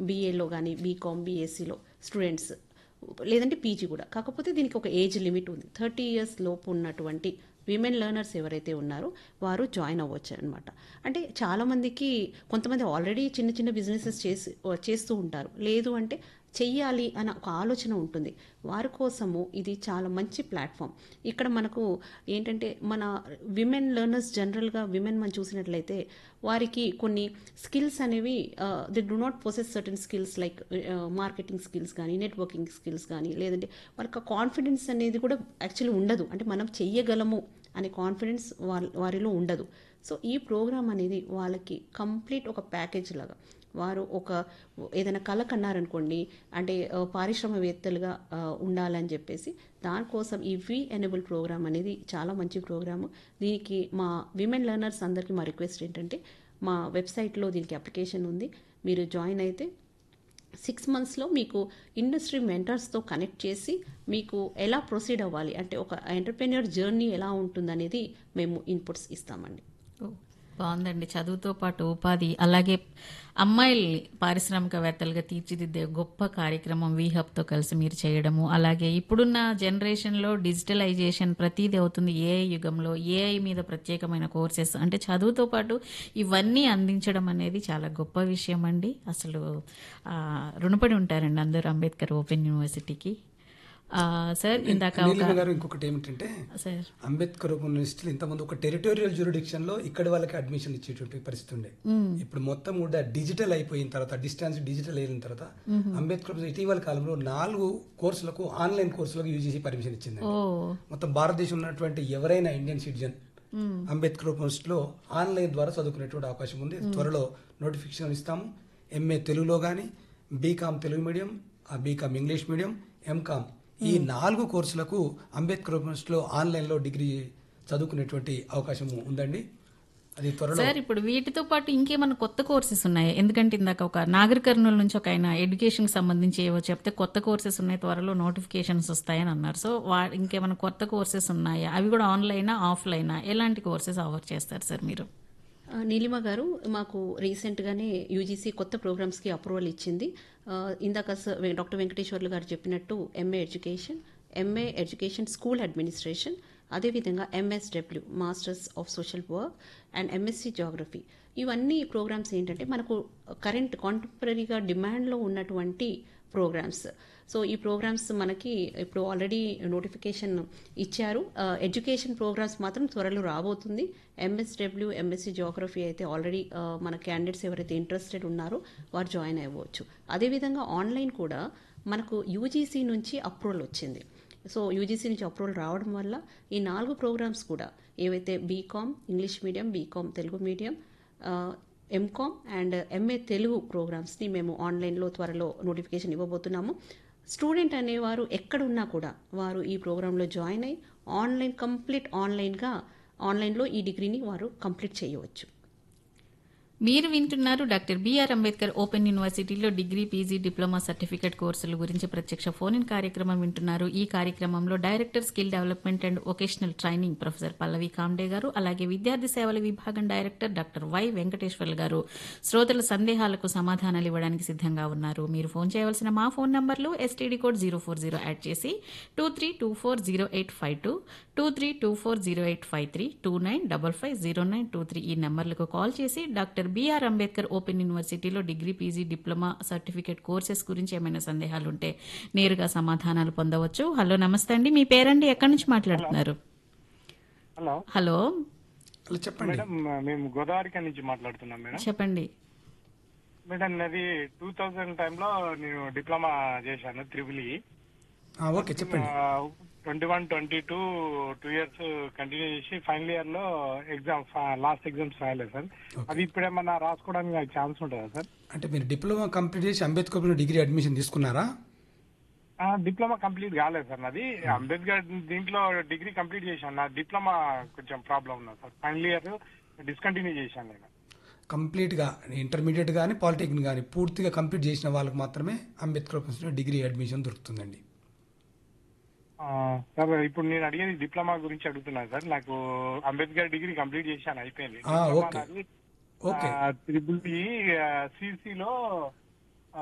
బీఏలో కానీ బీకామ్ బీఎస్సీలో స్టూడెంట్స్ లేదంటే పీజీ కూడా కాకపోతే దీనికి ఒక ఏజ్ లిమిట్ ఉంది థర్టీ ఇయర్స్ లోపు ఉన్నటువంటి విమెన్ లెర్నర్స్ ఎవరైతే ఉన్నారో వారు జాయిన్ అవ్వచ్చు అనమాట అంటే చాలామందికి కొంతమంది ఆల్రెడీ చిన్న చిన్న బిజినెసెస్ చేసి చేస్తూ ఉంటారు లేదు అంటే చెయ్యాలి అన్న ఒక ఆలోచన ఉంటుంది వారి కోసము ఇది చాలా మంచి ప్లాట్ఫామ్ ఇక్కడ మనకు ఏంటంటే మన విమెన్ లెర్నర్స్ జనరల్గా విమెన్ మనం చూసినట్లయితే వారికి కొన్ని స్కిల్స్ అనేవి they do not possess certain skills like marketing skills కానీ నెట్వర్కింగ్ స్కిల్స్ కానీ లేదంటే వాళ్ళకి కాన్ఫిడెన్స్ అనేది కూడా యాక్చువల్లీ ఉండదు అంటే మనం చెయ్యగలము అనే కాన్ఫిడెన్స్ వాళ్ళ వారిలో ఉండదు సో ఈ ప్రోగ్రామ్ అనేది వాళ్ళకి కంప్లీట్ ఒక ప్యాకేజ్ లాగా వారు ఒక ఏదైనా కళ కన్నారనుకోండి అంటే ఆ, పారిశ్రామికవేత్తలుగా ఆ, ఉండాలని చెప్పేసి దానికోసం ఈ వి ఎనేబుల్ ప్రోగ్రామ్ అనేది చాలా మంచి ప్రోగ్రాము దీనికి మా విమెన్ లెర్నర్స్ అందరికీ మా రిక్వెస్ట్ ఏంటంటే మా వెబ్సైట్లో దీనికి అప్లికేషన్ ఉంది మీరు జాయిన్ అయితే సిక్స్ మంత్స్లో మీకు ఇండస్ట్రీ మెంటర్స్తో కనెక్ట్ చేసి మీకు ఎలా ప్రొసీడ్ అవ్వాలి అంటే ఒక ఎంటర్ప్రెన్యూర్ జర్నీ ఎలా ఉంటుందనేది మేము ఇన్పుట్స్ ఇస్తామండి ఓ, బాగుందండి చదువుతో పాటు ఉపాధి అలాగే అమ్మాయిల్ని పారిశ్రామికవేత్తలుగా తీర్చిదిద్దే గొప్ప కార్యక్రమం వీహబ్తో కలిసి మీరు చేయడము అలాగే ఇప్పుడున్న జనరేషన్లో డిజిటలైజేషన్ ప్రతిదీ అవుతుంది ఏఐ యుగంలో ఏఐ మీద ప్రత్యేకమైన కోర్సెస్ అంటే చదువుతో పాటు ఇవన్నీ అందించడం అనేది చాలా గొప్ప విషయం అండి అసలు ఆ, రుణపడి ఉంటారండి అందరూ అంబేద్కర్ ఓపెన్ యూనివర్సిటీకి ఆ, సార్ ఇందాక ఒక నీలిమ గారు ఇంకొకటి ఏమిటంటే సార్ అంబేద్కర్ యూనివర్సిటీలో ఇంతకుముందు ఒక టెరిటోరియల్ జ్యూరిడిక్షన్ లో ఇక్కడ వాళ్ళకి అడ్మిషన్ ఇచ్చేటువంటి పరిస్థితి ఉండే ఇప్పుడు మొత్తం కూడా డిజిటల్ అయిపోయిన తర్వాత డిస్టెన్స్ డిజిటల్ అయిన తర్వాత అంబేద్కర్ ఇటీవల కాలంలో నాలుగు కోర్సులకు ఆన్లైన్ కోర్సులకు యూజీసీ పర్మిషన్ ఇచ్చింది ఓ మొత్తం భారతదేశం ఉన్నటువంటి ఎవరైనా ఇండియన్ సిటిజన్ అంబేద్కర్ యూనివర్సిటీలో ఆన్లైన్ ద్వారా చదువుకునేటువంటి అవకాశం ఉంది త్వరలో నోటిఫికేషన్ ఇస్తాము ఎంఏ తెలుగులో కానీ బీకామ్ తెలుగు మీడియం ఆ బీకామ్ ఇంగ్లీష్ మీడియం ఎంకామ్ ఈ నాలుగు కోర్సులకు అంబేద్కర్ యూనివర్సిటీలో ఆన్లైన్లో డిగ్రీ చదువుకునేటువంటి అవకాశం ఉందండి అది త్వరలో సార్ ఇప్పుడు వీటితో పాటు ఇంకేమైనా కొత్త కోర్సెస్ ఉన్నాయి ఎందుకంటే ఇందాక ఒక నాగర్ కర్నూలు నుంచి ఒక ఆయన ఎడ్యుకేషన్ కి సంబంధించి ఏవో చెప్తే కొత్త కోర్సెస్ ఉన్నాయి త్వరలో నోటిఫికేషన్స్ వస్తాయని అన్నారు సో వా ఇంకేమైనా కొత్త కోర్సెస్ ఉన్నాయా అవి కూడా ఆన్లైనా ఆఫ్లైనా ఎలాంటి కోర్సెస్ ఆఫర్ చేస్తారు సార్ మీరు ఆ, నీలిమ గారు మాకు రీసెంట్గానే యూజీసీ కొత్త ప్రోగ్రామ్స్కి అప్రూవల్ ఇచ్చింది ఆ, ఇందాక స- వె- డాక్టర్ వెంకటేశ్వర్లు గారు చెప్పినట్టు MA education MA education school administration అదేవిధంగా MSW masters of social work and MSc geography ఇవన్నీ ప్రోగ్రామ్స్ ఏంటంటే మనకు కరెంట్ కాంటెంపరీగా డిమాండ్లో ఉన్నటువంటి ప్రోగ్రామ్స్ సో ఈ ప్రోగ్రామ్స్ మనకి ఇప్పుడు ఆల్రెడీ నోటిఫికేషన్ ఇచ్చారు ఆ, ఎడ్యుకేషన్ ప్రోగ్రామ్స్ మాత్రం త్వరలో రాబోతుంది ఎంఎస్డబ్ల్యూ ఎంఎస్సి జోగ్రఫీ అయితే ఆల్రెడీ ఆ, మన క్యాండిడేట్స్ ఎవరైతే ఇంట్రెస్టెడ్ ఉన్నారో వారు జాయిన్ అవ్వచ్చు అదేవిధంగా ఆన్లైన్ కూడా మనకు యూజీసీ నుంచి అప్రూవల్ వచ్చింది సో యూజీసీ నుంచి అప్రూవల్ రావడం వల్ల ఈ నాలుగు ప్రోగ్రామ్స్ కూడా ఏవైతే B Com English medium B Com Telugu medium M Com and MA Telugu ప్రోగ్రామ్స్ని మేము ఆన్లైన్లో త్వరలో నోటిఫికేషన్ ఇవ్వబోతున్నాము స్టూడెంట్ అనేవారు ఎక్కడున్నా కూడా వారు ఈ ప్రోగ్రాంలో జాయిన్ అయ్యి ఆన్లైన్ కంప్లీట్ ఆన్లైన్గా ఆన్లైన్లో ఈ డిగ్రీని వారు కంప్లీట్ చేయవచ్చు మీరు వింటున్నారు డాక్టర్ బిఆర్ అంబేద్కర్ ఓపెన్ యూనివర్సిటీలో డిగ్రీ పీజీ డిప్లొమా సర్టిఫికేట్ కోర్సుల గురించి ప్రత్యక్ష ఫోన్ ఇన్ కార్యక్రమం వింటున్నారు ఈ కార్యక్రమంలో director skill development and vocational training professor Pallavi Kamde garu అలాగే విద్యార్థి సేవల విభాగం డైరెక్టర్ డాక్టర్ వై వెంకటేశ్వర్లు గారు శ్రోతల సందేహాలకు సమాధానాలు ఇవ్వడానికి సిద్ధంగా ఉన్నారు మీరు ఫోన్ చేయవలసిన మా ఫోన్ నంబర్లు STD code zero four zero add చేసి two three two four zero eight five two two three two four zero eight five three two nine double five zero nine two three ఈ నెంబర్లకు call చేసి doctor B R Ambedkar open యూనివర్సిటీలో degree PG diploma certificate courses గురించి ఏమైనా సందేహాలు ఉంటే నేరుగా సమాధానాలు పొందవచ్చు హలో నమస్తే అండి మీ పేరండి ఎక్కడి నుంచి మాట్లాడుతున్నారు హలో హలో అలా చెప్పండి మేడం మేము గోదావరిక నుంచి మాట్లాడుతున్నాం మేడం చెప్పండి మేడం నాది టూ థౌజండ్ టైంలో నేను డిప్లొమా చేశాను త్రిబుల్ ఆ, ఓకే చెప్పండి twenty one twenty two two years continue చేసి ఫైనల్ ఇయర్ లో ఎగ్జామ్ లాస్ట్ ఎగ్జామ్స్ రాయలేదు సార్ అది ఇప్పుడేమన్నా రాసుకోవడానికి ఛాన్స్ ఉంటుందా సార్ అంటే మీరు డిప్లొమా కంప్లీట్ చేసి అంబేద్కర్ డిగ్రీ అడ్మిషన్ తీసుకున్నారా ఆ, డిప్లొమా కంప్లీట్ కాలేదు సార్ నాది అంబేద్కర్ దీంట్లో డిగ్రీ కంప్లీట్ చేశాను నా డిప్లొమా కొంచెం ప్రాబ్లం ఉన్నది సార్ ఫైనల్ ఇయర్ డిస్కంటిన్యూ చేశాను నేను కంప్లీట్గా ఇంటర్మీడియట్ కానీ పాలిటెక్నిక్ కానీ పూర్తిగా కంప్లీట్ చేసిన వాళ్ళకి మాత్రమే అంబేద్కర్ యూనివర్సిటీలో డిగ్రీ అడ్మిషన్ దొరుకుతుందండి ఆ, సార్ ఇప్పుడు నేను అడిగేది డిప్లొమా గురించి అడుగుతున్నాను సార్ నాకు అంబేద్కర్ డిగ్రీ కంప్లీట్ చేశాను అయిపోయింది ఆ, ఓకే. ఓకే. త్రిబుల్ సిసిలో